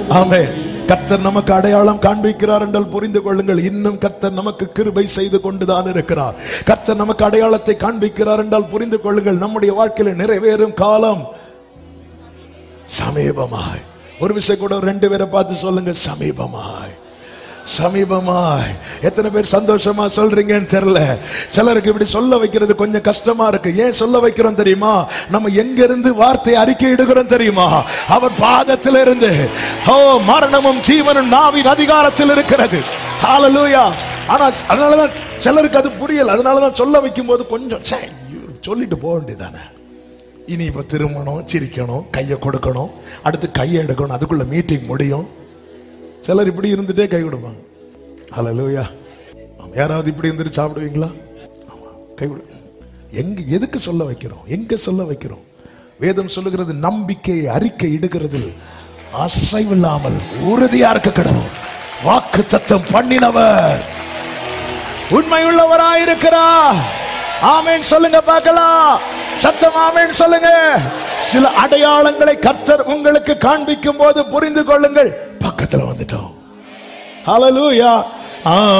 ஆமென் கர்த்தர் நமக்கு அடையாளம் காண்பிக்கிறார் என்றால் புரிந்து கொள்ளுங்கள் இன்னும் கர்த்தர் நமக்கு கிருபை செய்து கொண்டுதான் இருக்கிறார் கர்த்தர் நமக்கு அடையாளத்தை காண்பிக்கிறார் என்றால் புரிந்து கொள்ளுங்கள் நம்முடைய வாழ்க்கையில நிறைவேறும் காலம் சமீபமாய் ஒரு விஷயம் கூட ரெண்டு பேரை பார்த்து சொல்லுங்க சமீபமாய் சமீபமாய் எத்தனை பேர் சந்தோஷமா சொல்றீங்கன்னு தெரியல சிலருக்கு இப்படி சொல்ல வைக்கிறது கொஞ்சம் கஷ்டமா இருக்கு ஏன் சொல்ல வைக்கிறோம் தெரியுமா நம்ம எங்க இருந்து வார்த்தை அறிக்கை இடுகிறோம் தெரியுமா அவர் பாதத்தில் இருந்து ஓ மரணமும் ஜீவனும் நாவின் அதிகாரத்தில் இருக்கிறது ஹalleluya ஆனா அதனாலதான் சிலருக்கு அது புரியல அதனாலதான் சொல்ல வைக்கும் போது கொஞ்சம் ச்சே, சொல்லிட்டு போக வேண்டியதானே இனி இப்ப திருமணம் சிரிக்கணும் கையை கொடுக்கணும் அடுத்து கையை எடுக்கணும் அதுக்குள்ள மீட்டிங் முடியும் சிலர் இப்படி இருந்துட்டே கை கொடுப்பாங்க ஹalleluya யாராவது இப்படி இருந்துட்டு சாப்பிடுவீங்களா ஆமா, கை கொடு எங்க எதுக்கு சொல்ல வைக்கிறோம் எங்க சொல்ல வைக்கிறோம் வேதம் சொல்லுகிறது நம்பிக்கை அறிக்கை இடுகிறதில் அசைவில்லாமல் உறுதியா இருக்க கிடவும் வாக்கு தத்தம் பண்ணினவர் உண்மை உள்ளவராயிருக்கிறார் ஆமென் சொல்லுங்க பார்க்கலாம் சத்தம் ஆமென் சொல்லுங்க சில அடையாளங்களை கர்த்தர் உங்களுக்கு காண்பிக்கும் போது புரிந்து கொள்ளுங்கள் பக்கத்துல வந்துட்டோம் ஹalleluya ஆ